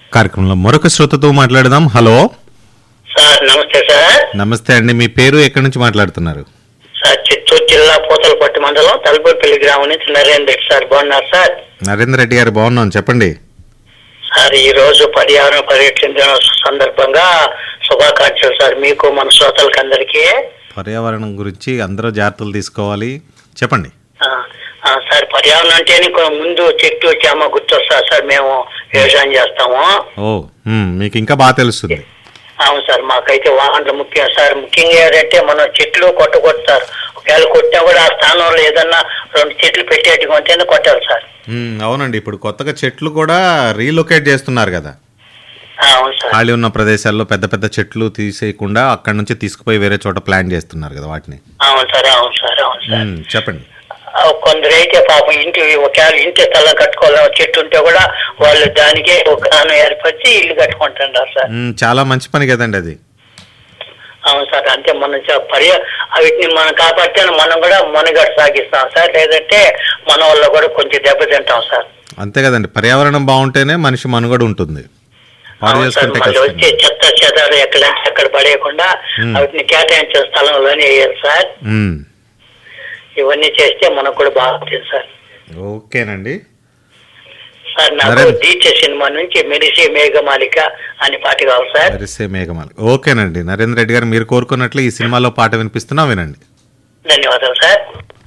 కార్యక్రమంలో మరొక శ్రోతతో మాట్లాడదాం హలో సార్ నమస్తే సార్ నమస్తే అండి మీ పేరు ఎక్కడి నుంచి మాట్లాడుతున్నారు సార్ చిత్తూరు జిల్లా పూతలపట్టు మండలం తలపల్లి గ్రామం నుంచి నరేంద్ర రెడ్డి సార్ బాగున్నారు సార్ నరేందర్ రెడ్డి గారు బాగున్నాం చెప్పండి సార్ ఈ రోజు పర్యావరణ పర్యటన దినోత్సవం సందర్భంగా శుభాకాంక్షలు సార్ మీకు మన శ్రోతలకి అందరికీ పర్యావరణం గురించి అందరూ జాగ్రత్తలు తీసుకోవాలి చెప్పండి ఆ, ఆ, సార్ పర్యావరణం అంటేనే కొ- ముందు చెట్టు చేమ గుర్తొస్తారు సార్ మేము వ్యవసాయం చేస్తాము ఓ మ్, మీకు ఇంకా బాగా తెలుస్తుంది అవును సార్ మాకైతే వాహనాలు ముఖ్యం సార్ ముఖ్యంగా ఏంటంటే మనం చెట్లు కొట్టకూడదు సార్ ఒకవేళ కొట్టినా కూడా ఆ స్థానంలో ఏదన్నా రెండు చెట్లు పెట్టేట్టుగా ఉంటేనే కొట్టాలి సార్ మ్, అవునండి ఇప్పుడు కొత్తగా చెట్లు కూడా రీలొకేట్ చేస్తున్నారు కదా ఆ, అవును సార్ ఖాళీ ఉన్న ప్రదేశాల్లో పెద్ద పెద్ద చెట్లు తీసేయకుండా అక్కడ నుంచి తీసుకుపోయి వేరే చోట ప్లాన్ చేస్తున్నారు కదా వాటిని అవును సార్ అవును సార్ అవును సార్ మ్, చెప్పండి ఆ, కొందరైతే పాపం ఇంటి ఒకవేళ ఇంటి స్థలం కట్టుకోవాలని చెట్టు ఉంటే కూడా వాళ్ళు దానికే ఒక కాను ఏర్పరిచి ఇల్లు కట్టుకుంటున్నారు సార్ మ్, చాలా మంచి పని కదండి అది అవును సార్ అంటే మనం చ- పర్య వీటిని మనం కాపాడితే మనం కూడా మనుగడ సాగిస్తాం సార్ లేదంటే మన వల్ల కూడా కొంచెం దెబ్బతింటాం సార్ అంతే కదండి పర్యావరణం బాగుంటేనే మనిషి మనుగడ ఉంటుంది పాడు అవును సార్ చేసుకుంటే మళ్ళీ కష్టం వచ్చే చెత్త చెదాలు ఎక్కడ ఎక్కడ పడేయకుండా Hmm. వాటిని కేటాయించిన స్థలంలోనే వేయాలి సార్ మ్, ఇవన్నీ చేస్తే మనకు కూడా బాగుంటుంది సార్ ఓకేనండి సార్ నాకు నరేంద్ర- దీక్ష సినిమా నుంచి మెరిసే మేఘమాలిక అని పాట కావాలి సార్ అరిసే మేఘమాలి ఓకేనండి నరేంద్ర రెడ్డి గారు మీరు కోరుకున్నట్లు ఈ సినిమాలో పాట వినిపిస్తున్నా వినండి ధన్యవాదాలు సార్